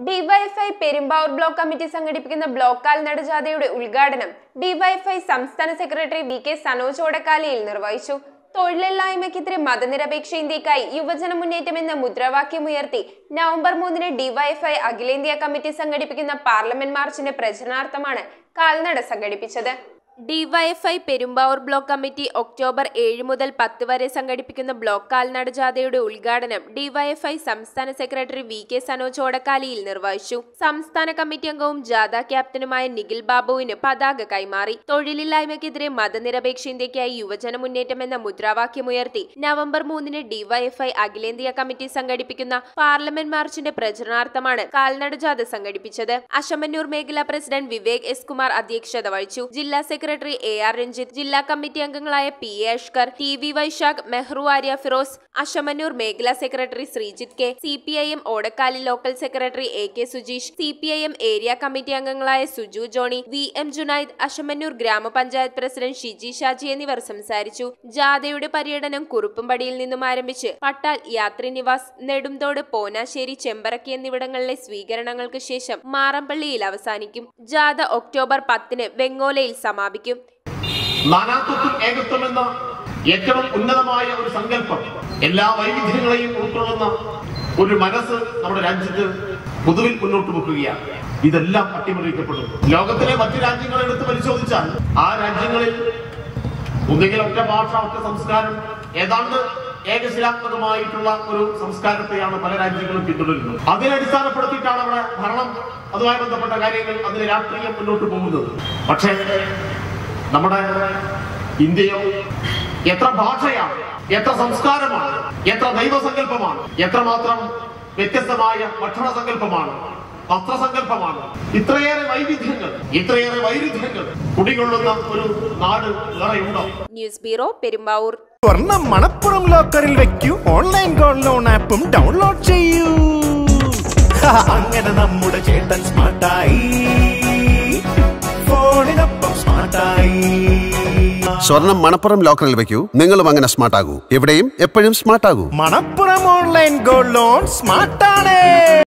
DYFI Perumbavoor block committee സംഘടിപ്പിക്കുന്ന block കാൽനട ജാഥയുടെ ഉദ്ഘാടനം ഡിവൈഎഫ്ഐ സംസ്ഥാന സെക്രട്ടറി വി കെ സനോജ് ഓടക്കാലയിൽ നിർവഹിച്ചു തൊഴിലില്ലായ്മയ്ക്കെതിരെ മതനിരപേക്ഷ ഇന്ത്യക്കായി യുവജന മുന്നേറ്റം എന്ന മുദ്രാവാക്യമുയർത്തി നവംബർ മൂന്നിന് ഡിവൈഎഫ്ഐ അഖിലേന്ത്യാ കമ്മിറ്റി സംഘടിപ്പിക്കുന്ന പാർലമെന്റ് മാർച്ചിന്റെ പ്രചരണാർത്ഥമാണ് കാൽനട സംഘടിപ്പിച്ചത് DYFI Perumbavoor block committee October ഏഴ് മുതൽ പത്ത് വരെ സംഘടിപ്പിക്കുന്ന ബ്ലോക്ക് കാൽനട ജാഥയുടെ ഉദ്ഘാടനം ഡിവൈഎഫ്ഐ സംസ്ഥാന സെക്രട്ടറി വി കെ സനോജ് ഓടക്കാലിയിൽ നിർവഹിച്ചു സംസ്ഥാന കമ്മിറ്റി അംഗവും ജാഥ ക്യാപ്റ്റനുമായ നിഖിൽ ബാബുവിന് പതാക കൈമാറി തൊഴിലില്ലായ്മയ്ക്കെതിരെ മതനിരപേക്ഷ ഇന്ത്യക്കായി യുവജന മുന്നേറ്റം എന്ന മുദ്രാവാക്യമുയർത്തി നവംബർ മൂന്നിന് ഡിവൈഎഫ്ഐ അഖിലേന്ത്യാ കമ്മിറ്റി സംഘടിപ്പിക്കുന്ന പാർലമെന്റ് മാർച്ചിന്റെ പ്രചരണാർത്ഥമാണ് കാൽനട ജാഥ സംഘടിപ്പിച്ചത് അശമന്നൂർ മേഖലാ പ്രസിഡന്റ് വിവേക് എസ് കുമാർ അധ്യക്ഷത വഹിച്ചു ജില്ലാ സെക്രട്ടറി എ ആർ രഞ്ജിത്ത് ജില്ലാ കമ്മിറ്റി അംഗങ്ങളായ P A Ashkar T V Vaishakh Mehru Arya Firoz Ashamannoor മേഖലാ secretary Sreejith K C P I M Odakkali local secretary A K Sujeesh C P I M area committee അംഗങ്ങളായ സുജു ജോണി വി എം ജുനൈദ് അശമന്നൂർ ഗ്രാമപഞ്ചായത്ത് പ്രസിഡന്റ് ഷിജി ഷാജി എന്നിവർ സംസാരിച്ചു ജാഥയുടെ പര്യടനം കുറുപ്പുംപടിയിൽ നിന്നും ആരംഭിച്ച് പട്ടാൽ യാത്രി നിവാസ് നെടുംതോട് പോനാശ്ശേരി ചെമ്പറക്കി എന്നിവിടങ്ങളിലെ സ്വീകരണങ്ങൾക്ക് ശേഷം മാറമ്പള്ളിയിൽ അവസാനിക്കും ജാഥ ഒക്ടോബർ പത്തിന് വെങ്ങോലയിൽ സമാപിക്കും നാനാത്വത്തിൽ ഏകത്വം എന്ന ഏറ്റവും ഉന്നതമായ ഒരു സങ്കല്പം എല്ലാ വൈവിധ്യങ്ങളെയും ഉൾക്കൊള്ളുന്ന ഒരു മനസ്സ് നമ്മുടെ രാജ്യത്ത് പൊതുവിൽ മുന്നോട്ട് വെക്കുകയാണ് ഇതെല്ലാം അട്ടിമറിക്കപ്പെടും ലോകത്തിലെ മറ്റു രാജ്യങ്ങൾ എടുത്ത് പരിശോധിച്ചാൽ ആ രാജ്യങ്ങളിൽ ഒന്നുകിൽ ഒറ്റ ഭാഷ ഒറ്റ സംസ്കാരം ഏതാണ്ട് ഏകശിലാത്മകമായിട്ടുള്ള ഒരു സംസ്കാരത്തെയാണ് പല രാജ്യങ്ങളും പിന്തുടരുന്നത് അതിനെ അടിസ്ഥാനപ്പെടുത്തിയിട്ടാണ് അവിടെ ഭരണം അതുമായി ബന്ധപ്പെട്ട കാര്യങ്ങൾ അതിന് രാഷ്ട്രീയം മുന്നോട്ട് പോകുന്നത് പക്ഷേ നമ്മുടെ ഇന്ത്യയോ എത്ര ഭാഷയാണ് എത്ര സംസ്കാരമാണ് എത്ര ദൈവസങ്കല്പമാണ് എത്രമാത്രം വ്യത്യസ്തമായ ഭക്ഷണ സങ്കല്പമാണ് വസ്ത്രസങ്കല്പമാണ് ഇത്രയേറെ വൈവിധ്യങ്ങൾ ഇത്രയേറെ വൈരുദ്ധ്യങ്ങൾ കുടികൊള്ളുന്ന ഒരു നാട് വേറെയുണ്ടോ ന്യൂസ് ബ്യൂറോ പെരുമ്പാവൂർ സ്വർണം മണപ്പുറം ലോക്കറിൽ വെക്കൂ ഓൺലൈൻ ഗോൾഡ് ലോൺ ആപ്പും ഡൗൺലോഡ് ചെയ്യൂ ഹ, അങ്ങനെ നമ്മുടെ ചേട്ടൻ സ്മാർട്ടായി ഫോണിനൊപ്പം സ്മാർട്ടായി സ്വർണം മണപ്പുറം ലോക്കറിൽ വെക്കൂ നിങ്ങളും അങ്ങനെ സ്മാർട്ട് ആകൂ എവിടെയും എപ്പോഴും സ്മാർട്ട് ആകൂ മണപ്പുറം ഓൺലൈൻ ഗോൾഡ് ലോൺ സ്മാർട്ടാണ്